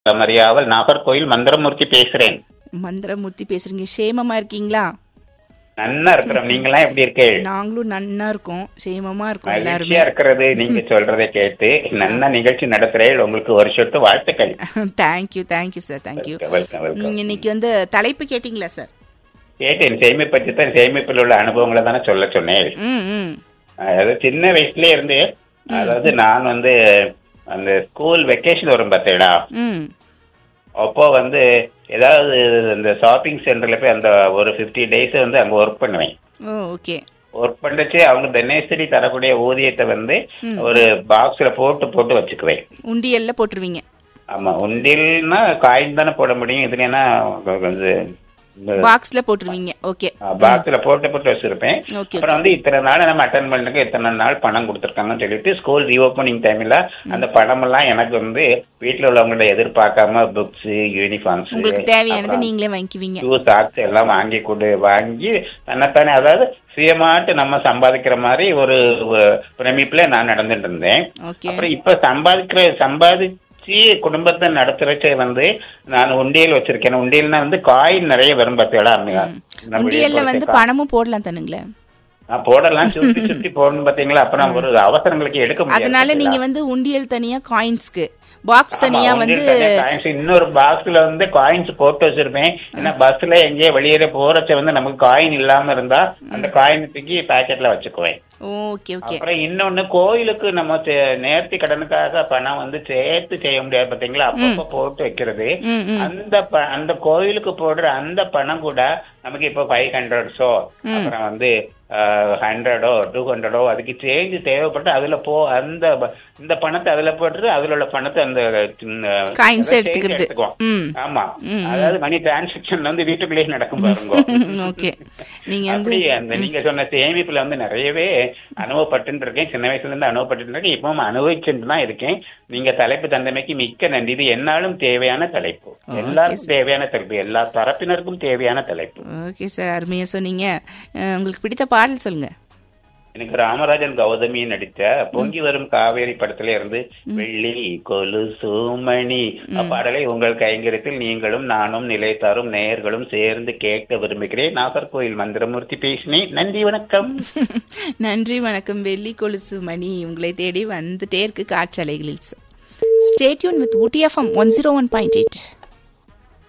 மரியாவல் நாகர்கோயில் மந்திரமூர்த்தி பேசுறேன் மந்திரமூர்த்தி பேசுறீங்க சேமமா இருக்கீங்களா நன்னா இருக்கிறோம் நீங்களாம் எப்படி இருக்கீங்க நாங்களும் நன்னா இருக்கோம் சேமமா இருக்கோம் எல்லாருமே மகிழ்ச்சியா இருக்கிறது நீங்க சொல்றதை கேட்டு நன்னா நிகழ்ச்சி நடத்துறேன் உங்களுக்கு ஒரு சொட்டு வாழ்த்துக்கள் thank you thank you sir thank you welcome welcome இன்னைக்கு வந்து தலைப்பு கேட்டிங்களா சார் கேட்டேன் சேமிப்பு பற்றி தான் சேமிப்பில் உள்ள அனுபவங்களை தானே சொல்ல சொன்னேன் ம் ம் அதாவது சின்ன வயசுல இருந்து அதாவது நான் வந்து அந்த ஸ்கூல் வெக்கேஷன் வரும் பார்த்தீங்களா ம் அப்போ வந்து ஏதாவது இந்த ஷாப்பிங் சென்டர்ல போய் அந்த ஒரு ஃபிஃப்டி டேஸ் வந்து அங்க ஒர்க் பண்ணுவேன் ஓ ஓகே ஒர்க் பண்ணிச்சு அவங்க தினசரி தரக்கூடிய ஊதியத்தை வந்து ஒரு பாக்ஸ்ல போட்டு போட்டு வச்சுக்குவேன் உண்டியல்ல போட்டுருவீங்க ஆமா உண்டியல்னா காயின் தானே போட முடியும் இதுலன்னா வந்து பாக்ஸ்ல போட்டுருவீங்க ஓகே பாக்ஸ்ல போட்டு போட்டு வச்சிருப்பேன் ஓகே அப்புறம் வந்து இத்தனை நாள் நம்ம அட்டன் பண்ணிட்டு இத்தனை நாள் பணம் கொடுத்துருக்காங்கன்னு சொல்லிட்டு ஸ்கூல் ரீஓப்பனிங் டைம்ல அந்த பணம் எல்லாம் எனக்கு வந்து வீட்டுல உள்ளவங்கள எதிர்பார்க்காம புக்ஸ் யூனிஃபார்ம்ஸ் உங்களுக்கு தேவையானது நீங்களே வாங்கிக்குவீங்க ஷூ சாக்ஸ் எல்லாம் வாங்கி கொடு வாங்கி தன்னைத்தானே அதாவது சுயமாட்டு நம்ம சம்பாதிக்கிற மாதிரி ஒரு ஒரு பிரமிப்புல நான் நடந்துட்டு இருந்தேன் ஓகே அப்புறம் இப்ப சம்பாதிக்கிற சம்பாதிச்சு குடும்பத்தை நடத்துறச்சே வந்து நான் உண்டியல் வச்சிருக்கேன் உண்டியல்னா வந்து காயின் நிறைய வரும் பார்த்தீங்களா நம்முடைய உண்டியல்ல வந்து குழந்தை பணமும் போடலாம் தானுங்களே நான் போடலாம் சுத்தி சுத்தி போடணும் பாத்தீங்களா அப்புறம் ஒரு அவசரங்களுக்கு எடுக்க முடியாது அதனால நீங்க வந்து உண்டியல் தனியா காயின்ஸ்க்கு பாக்ஸ் தனியா ஆமா, வந்து உண்டியல் தனியா coins, இன்னொரு பாக்ஸ்ல வந்து காயின்ஸ் போட்டு வச்சிருப்பேன் ஏன்னா பஸ்ல எங்கேயோ வெளியில போறச்ச வந்து நமக்கு காயின் இல்லாம இருந்தா அந்த காயின் தூக்கி பாக்கெட்ல வச்சுக்குவேன் ஓகே ஓகே அப்புறம் இன்னொன்னு கோயிலுக்கு நம்ம சே- நேர்த்தி கடனுக்காக பணம் வந்து சேர்த்து செய்ய முடியாது பாத்தீங்களா அப்பப்ப போட்டு வைக்கிறது ம் ம் அந்த ப- அந்த கோயிலுக்கு போடுற அந்த பணம் கூட நமக்கு இப்போ ஃபைவ் ஹண்ட்ரட்ஸோ அப்புறம் வந்து ஹண்ட்ரடோ டூ ஹண்ட்ரடோ அதுக்கு சேஞ்ச் தேவைப்பட்டு அதுல போ அந்த ப- இந்த பணத்தை அதுல போட்டு அதுல உள்ள பணத்தை அந்த சின்ன- Coins அதாவது எடுத்துக்கிறது. change எடுத்துக்குவோம். ம். ஆமா அதாவது மணி டிரான்சாக்ஷன் வந்து வீட்டுக்குள்ளேயே நடக்கும் பாருங்க ஓகே நீங்க வந்து அப்படி அந்த நீங்க சொன்ன சேமிப்புல வந்து நிறையவே அனுபவப்பட்டு இருக்கேன் சின்ன வயசுல இருந்து அனுபவப்பட்டு இருக்கேன் இப்பவும் அனுபவிச்சுட்டு தான் இருக்கேன் நீங்க தலைப்பு தந்தமைக்கு மிக்க நன்றி இது என்னாலும் தேவையான தலைப்பு எல்லாருக்கும் தேவையான தலைப்பு எல்லா தரப்பினருக்கும் தேவையான தலைப்பு ஓகே சார் அருமையா சொன்னீங்க அஹ், உங்களுக்கு பிடித்த பாடல் சொல்லுங்க எனக்கு ராமராஜன் கௌதமி நடித்த பொங்கி வரும் காவேரி படத்துல இருந்து வெள்ளி கொலு சூமணி பாடலை உங்கள் கைங்கரியத்தில் நீங்களும் நானும் நிலைத்தாரும் நேயர்களும் சேர்ந்து கேட்க விரும்புகிறேன் நாகர்கோயில் மந்திரமூர்த்தி பேசினேன் நன்றி வணக்கம் நன்றி வணக்கம் வெள்ளி கொலுசு மணி உங்களை தேடி வந்துட்டே இருக்கு காற்றலைகளில் stay tune with Ooty FM one zero one point eight